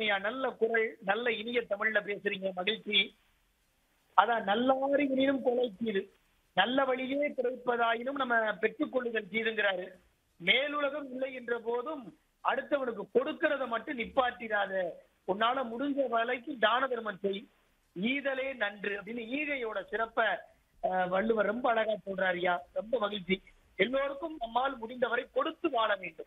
மகிழ்ச்சிங்கய்யா நல்ல குரல் நல்ல இனிய தமிழ்ல பேசுறீங்க மகிழ்ச்சி அதான் நல்லாரி எனினும் கொலை தீது நல்ல வழியே கிடைப்பதாயினும் நம்ம பெற்றுக்கொள்ளுதல் தீதுங்கிறாரு மேலுலகம் இல்லை என்ற போதும் அடுத்தவனுக்கு கொடுக்கறத மட்டும் நிப்பாட்டிடாத உன்னால முடிஞ்ச வரைக்கும் தான தர்மம் செய் ஈதலே நன்று அப்படின்னு ஈகையோட சிறப்ப அஹ், வள்ளுவர் ரொம்ப அழகா சொல்றாரு ஐயா ரொம்ப மகிழ்ச்சி எல்லோருக்கும் நம்மால் முடிந்தவரை கொடுத்து வாழ வேண்டும்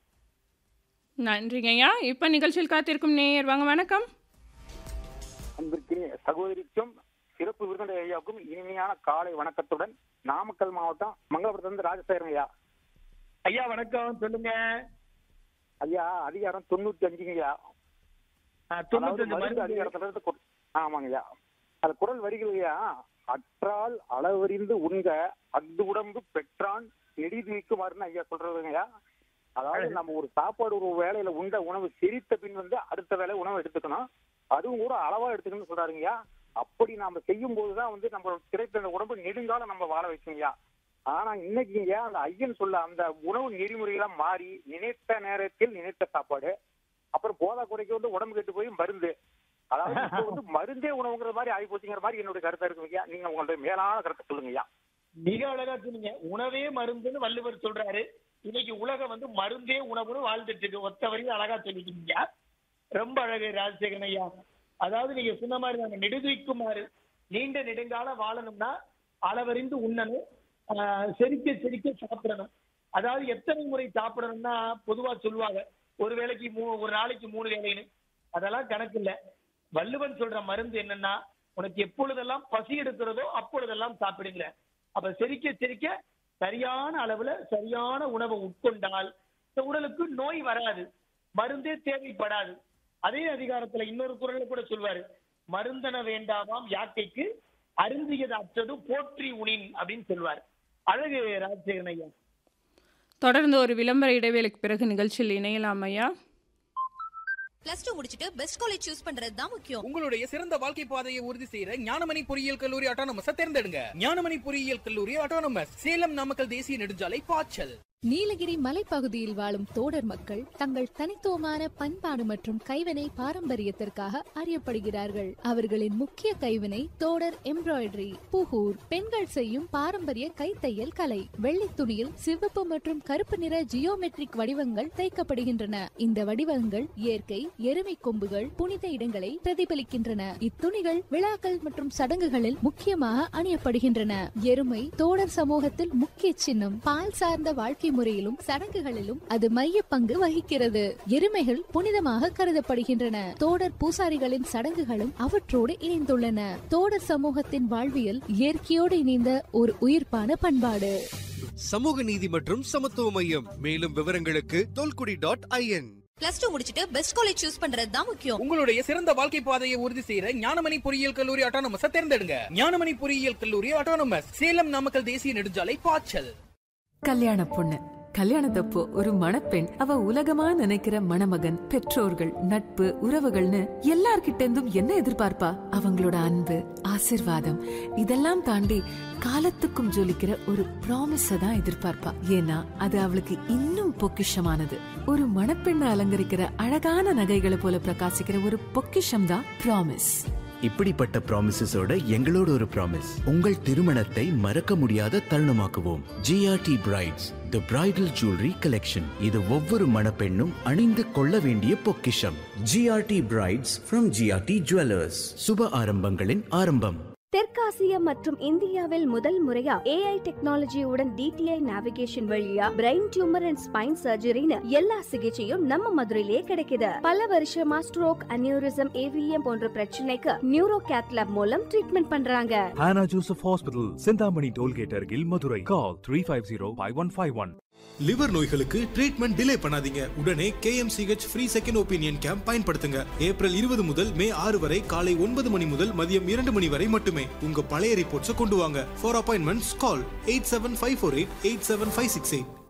நன்றிங்க ஐயா இப்போ நிகழ்ச்சியில் காத்திருக்கும் நேயர் வாங்க வணக்கம் அன்பிற்கு சகோதரிக்கும் சிறப்பு விருந்தினர் ஐயாவுக்கும் இனிமையான காலை வணக்கத்துடன் நாமக்கல் மாவட்டம் மங்களபுரத்திலிருந்து ராஜசேகரன் ஐயா ஐயா வணக்கம் சொல்லுங்க ஐயா அதிகாரம் தொண்ணூத்தி அஞ்சுங்க ஐயா அஹ், அதாவது தொண்ணூத்தஞ்சு மருந்து மருந்து அதிகாரத்துல இருந்து கு- ஆமாங்க ஐயா அது குரல் வரிகள் ஐயா அற்றால் அளவறிந்து உண்க அஃது உடம்பு பெற்றான் நெடிது வைக்குமாறுன்னு ஐயா சொல்றதுங்க ஐயா அதாவது நம்ம ஒரு சாப்பாடு ஒரு வேலையில உண்ட உணவு செரித்த பின் வந்து அடுத்த வேலை உணவு எடுத்துக்கணும் அதுவும் கூட அளவா எடுத்துக்கணும்னு சொல்றாருங்கய்யா அப்படி நாம செய்யும் போதுதான் வந்து நம்ம கிடைத்த அந்த உடம்பு நெடுங்காலம் நம்ம வாழ வைக்குங்கய்யா ஆனா இன்னைக்குங்க அந்த ஐயன் சொல்ல அந்த உணவு நெறிமுறைகளாம் மாறி நினைத்த நேரத்தில் நினைத்த சாப்பாடு அப்புறம் போதா குறைக்கு வந்து உடம்பு கெட்டு போய் மருந்து அதாவது இப்ப வந்து மருந்தே உணவுங்கிற மாதிரி ஆகி போச்சுங்கிற மாதிரி என்னுடைய கருத்தா இருக்குங்கய்யா நீங்க உங்களுடைய மேலான கருத்தை சொல்லுங்கய்யா மிக அழகா சொன்னீங்க உணவே மருந்துன்னு வள்ளுவர் சொல்றாரு இன்னைக்கு உலகம் வந்து மருந்தே உணவுன்னு வாழ்ந்துட்டு இருக்கு ஒத்த வரையும் அழகா சொல்லிட்டீங்க ரொம்ப அழகு ராஜசேகரன் ஐயா அதாவது நீங்க சொன்ன மாதிரி நாங்க நெடுதுவிக்குமாறு நீண்ட நெடுங்காலம் வாழணும்னா அளவறிந்து உண்ணணும் ஆஹ் செரிக்க செரிக்க சாப்பிடணும் அதாவது எத்தனை முறை சாப்பிடணும்னா பொதுவா சொல்லுவாங்க ஒரு வேளைக்கு மூ ஒரு நாளைக்கு மூணு வேலைன்னு அதெல்லாம் கணக்கு இல்ல வள்ளுவன் சொல்ற மருந்து என்னன்னா உனக்கு எப்பொழுதெல்லாம் பசி எடுக்கிறதோ அப்பொழுதெல்லாம் சாப்பிடுங்க அப்ப செரிக்க செரிக்க சரியான அளவுல சரியான உணவை உட்கொண்டால் இந்த உடலுக்கு நோய் வராது மருந்தே தேவைப்படாது அதே அதிகாரத்துல இன்னொரு குரல்ல கூட சொல்வாரு மருந்தன வேண்டாமாம் யாக்கைக்கு அருந்தியது அற்றதும் போற்றி உணின் அப்படின்னு சொல்வார் அழகு ராஜசேகரன் ஐயா தொடர்ந்து ஒரு விளம்பர இடைவேளைக்கு பிறகு நிகழ்ச்சியில் இணையலாம் ஐயா பிளஸ் டூ முடிச்சிட்டு பெஸ்ட் காலேஜ் சூஸ் பண்றது தான் முக்கியம் உங்களுடைய சிறந்த வாழ்க்கை பாதையை உறுதி செய்யற ஞானமணி பொறியியல் கல்லூரி அட்டானமஸ் தேர்ந்தெடுங்க ஞானமணி பொறியியல் கல்லூரி அட்டானமஸ் சேலம் நாமக்கல் தேசிய நெடுஞ்சாலை பாய்ச்சல் நீலகிரி மலைப்பகுதியில் வாழும் தோடர் மக்கள் தங்கள் தனித்துவமான பண்பாடு மற்றும் கைவினை பாரம்பரியத்திற்காக அறியப்படுகிறார்கள் அவர்களின் முக்கிய கைவினை தோடர் எம்ப்ராய்டரி புகூர் பெண்கள் செய்யும் பாரம்பரிய கைத்தையல் கலை வெள்ளி துணியில் சிவப்பு மற்றும் கருப்பு நிற ஜியோமெட்ரிக் வடிவங்கள் தைக்கப்படுகின்றன இந்த வடிவங்கள் இயற்கை எருமை கொம்புகள் புனித இடங்களை பிரதிபலிக்கின்றன இத்துணிகள் விழாக்கள் மற்றும் சடங்குகளில் முக்கியமாக அணியப்படுகின்றன எருமை தோடர் சமூகத்தில் முக்கிய சின்னம் பால் சார்ந்த வாழ்க்கை முறையிலும் சடங்குகளிலும் அது மைய பங்கு வகிக்கிறது எருமைகள் புனிதமாக கருதப்படுகின்றன தோடர் பூசாரிகளின் சடங்குகளும் அவற்றோடு இணைந்துள்ளன தோடர் சமூகத்தின் வாழ்வியல் இயற்கையோடு இணைந்த ஒரு உயிர்ப்பான பண்பாடு சமூக நீதி மற்றும் சமத்துவ மையம் மேலும் விவரங்களுக்கு தொல்குடி டாட் ஐஎன் பிளஸ் டூ முடிச்சிட்டு பெஸ்ட் காலேஜ் சூஸ் பண்றது தான் முக்கியம் உங்களுடைய சிறந்த வாழ்க்கை பாதையை உறுதி செய்யற ஞானமணி பொறியியல் கல்லூரி அட்டானமஸ் தேர்ந்தெடுங்க ஞானமணி பொறியியல் கல்லூரி அட்டானமஸ் சேலம் நாமக்கல் தேசிய நெடுஞ்சாலை பாய்ச்சல் கல்யாண பொண்ணு கல்யாணத்தப்போ ஒரு மணப்பெண் அவ உலகமா நினைக்கிற மணமகன் பெற்றோர்கள் நட்பு உறவுகள்னு எல்லார்கிட்ட இருந்தும் என்ன எதிர்பார்ப்பா அவங்களோட அன்பு ஆசிர்வாதம் இதெல்லாம் தாண்டி காலத்துக்கும் ஜொலிக்கிற ஒரு ப்ராமிஸ தான் எதிர்பார்ப்பா ஏன்னா அது அவளுக்கு இன்னும் பொக்கிஷமானது ஒரு மணப்பெண்ணை அலங்கரிக்கிற அழகான நகைகளை போல பிரகாசிக்கிற ஒரு பொக்கிஷம் தான் ப்ராமிஸ் இப்படிப்பட்ட ப்ராமிசஸோட எங்களோட ஒரு ப்ராமிஸ் உங்கள் திருமணத்தை மறக்க முடியாத தருணமாக்குவோம் GRT brides the bridal jewellery collection இது ஒவ்வொரு மணப்பெண்ணும் அணிந்து கொள்ள வேண்டிய பொக்கிஷம் GRT brides from GRT jewellers சுப ஆரம்பங்களின் ஆரம்பம் தெற்காசிய மற்றும் இந்தியாவில் முதல் முறையா ஏஐ டெக்னாலஜியுடன் டிடிஐ நேவிகேஷன் வழியா பிரெயின் டியூமர் அண்ட் ஸ்பைன் சர்ஜரின்னு எல்லா சிகிச்சையும் நம்ம மதுரையிலே கிடைக்குது பல வருஷமா ஸ்ட்ரோக் அனியூரிசம் ஏவிஎம் போன்ற பிரச்சனைக்கு நியூரோ கேத்லாப் மூலம் ட்ரீட்மெண்ட் பண்றாங்க Hannah Joseph Hospital, Sindhamani Tollgate அருகில் Madurai call three five zero five one five one liver நோய்களுக்கு ட்ரீட்மெண்ட் டிலே பண்ணாதீங்க உடனே KMCH free second opinion camp பயன்படுத்துங்க ஏப்ரல் இருபது முதல் மே ஆறு வரை காலை ஒன்பது மணி முதல் மதியம் இரண்டு மணி வரை மட்டுமே உங்க பழைய ரிப்போர்ட்ஸை கொண்டு வாங்க for appointments call eight seven five four eight eight seven five six eight